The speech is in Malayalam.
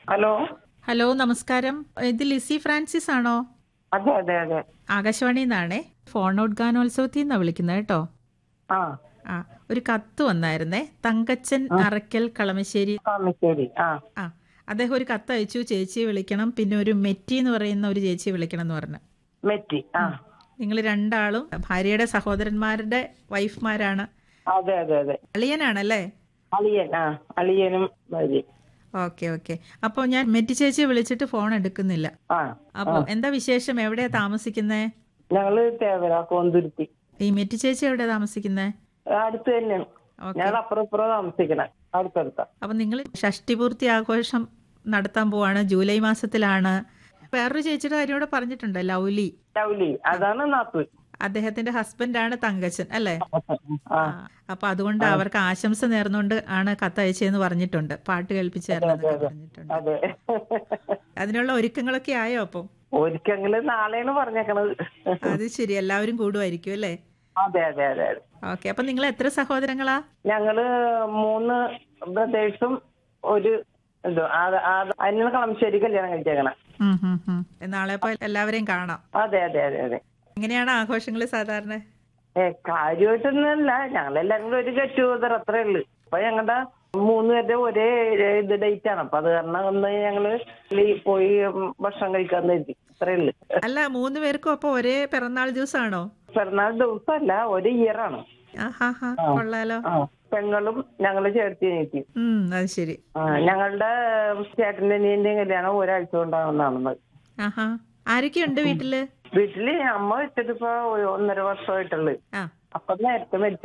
ഹലോ ഹലോ നമസ്കാരം ഇത് ലിസി ഫ്രാൻസിസ് ആണോ അതെ അതെ അതെ ആകാശവാണിയിൽ നിന്നാണേ ഫോൺ ഔട്ട് ഗാനോത്സവത്തിൽ നിന്നാണ് വിളിക്കുന്നത് കേട്ടോ ആ ആ ഒരു കത്ത് വന്നായിരുന്നേ തങ്കച്ചൻ അറക്കൽ കളമശ്ശേരി താമരശ്ശേരി ആ ആ അദ്ദേഹം ഒരു കത്ത് അയച്ചു ചേച്ചിയെ വിളിക്കണം പിന്നെ ഒരു മെറ്റി എന്ന് പറയുന്ന ഒരു ചേച്ചിയെ വിളിക്കണം എന്ന് പറഞ്ഞു മെറ്റി ആ നിങ്ങൾ രണ്ടാളും ഭാര്യയുടെ സഹോദരന്മാരുടെ വൈഫ്മാരാണ് അതെ അതെ അതെ അളിയനാണല്ലേ അളിയൻ ആ അളിയനും ഭാര്യ ഓക്കെ ഓക്കെ അപ്പോൾ ഞാൻ മെറ്റി ചേച്ചിയെ വിളിച്ചിട്ട് ഫോൺ എടുക്കുന്നില്ല ആ അപ്പോൾ എന്താ വിശേഷം എവിടെയാ താമസിക്കുന്നേ ഞങ്ങള് തേവര കോന്തുരുത്തി ഈ മെറ്റി ചേച്ചി എവിടെയാ താമസിക്കുന്നേ അടുത്ത് തന്നെയാണ് ഓക്കെ ഞങ്ങൾ അപ്പുറം ഇപ്പുറം താമസിക്കണേ അടുത്തടുത്ത അപ്പൊ നിങ്ങൾ ഷഷ്ടിപൂർത്തി ആഘോഷം നടത്താൻ പോവാണ് ജൂലൈ മാസത്തിലാണ് വേറൊരു ചേച്ചിയുടെ കാര്യം കൂടെ പറഞ്ഞിട്ടുണ്ട് ലൗലി ലൗലി അതാണ് നാത്തു അദ്ദേഹത്തിന്റെ ഹസ്ബൻഡാണ് തങ്കച്ചൻ അല്ലേ ആ ആ, അപ്പൊ അതുകൊണ്ട് അവർക്ക് ആശംസ നേർന്നുകൊണ്ട് ആണ് കത്തയച്ചതെന്ന് പറഞ്ഞിട്ടുണ്ട് പാട്ട് കേൾപ്പിച്ചു തരണമെന്നൊക്കെ പറഞ്ഞിട്ടുണ്ട് അതെ അതിനുള്ള ഒരുക്കങ്ങളൊക്കെ ആയോ അപ്പം ഒരിക്കലെങ്കിലും നാളെയാണ് പറഞ്ഞേക്കണത് അത് ശരി എല്ലാവരും കൂടുമായിരിക്കും അല്ലേ അതെ അതെ അതെ അതെ ഓക്കെ അപ്പൊ നിങ്ങൾ എത്ര സഹോദരങ്ങളാ ഞങ്ങള് മൂന്ന് ബ്രദേഴ്സും ഒരു ഇത് അതിന് കളമശ്ശേരി കല്യാണം കഴിച്ചേക്കണ ഉം, ഉം, ഉം. നാളെ ഇപ്പൊ എല്ലാവരെയും കാണാം അതെ അതെ അതെ അതെ എങ്ങനെയാണ് ആഘോഷങ്ങൾ സാധാരണ ഏ കാര്യമായിട്ടൊന്നുമല്ല ഞങ്ങളെല്ലാരും കൂടെ ഒരു ഗെറ്റ് ടുഗദർ അത്രേ ഉള്ളു അപ്പൊ ഞങ്ങളുടെ മൂന്ന് പേരുടെ ഒരേ ഇത് ഡേറ്റ് ആണ് അപ്പൊ അത് കാരണം ഒന്ന് ഞങ്ങള് ലീ- പോയി ഉം ഭക്ഷണം കഴിക്കാന്ന് കരുതി അത്രേ ഉള്ളു അല്ല മൂന്ന് പേർക്കും അപ്പൊ ഒരേ പിറന്നാൾ ദിവസമാണോ പിറന്നാൾ ദിവസമല്ല ഒരു ഇയർ ആണ് ആഹാ ഹാ കൊള്ളാലോ ആ പെങ്ങളും ഞങ്ങള് ചേർത്തി നീട്ടി ഉം അത് ശരി ആ ഞങ്ങളുടെ ചേട്ടന്റെ അനിയന്റെയും കല്യാണം ഒരാഴ്ച കൊണ്ടാണെന്നാണെന്നത് ആഹാ ആരൊക്കെയുണ്ട് വീട്ടില് വീട്ടില് അമ്മ വെച്ചിട്ട് ഇപ്പൊ ഒരു ഒന്നര വർഷമായിട്ടുള്ളു ആ അപ്പൊ നേരത്തെ മരിച്ചു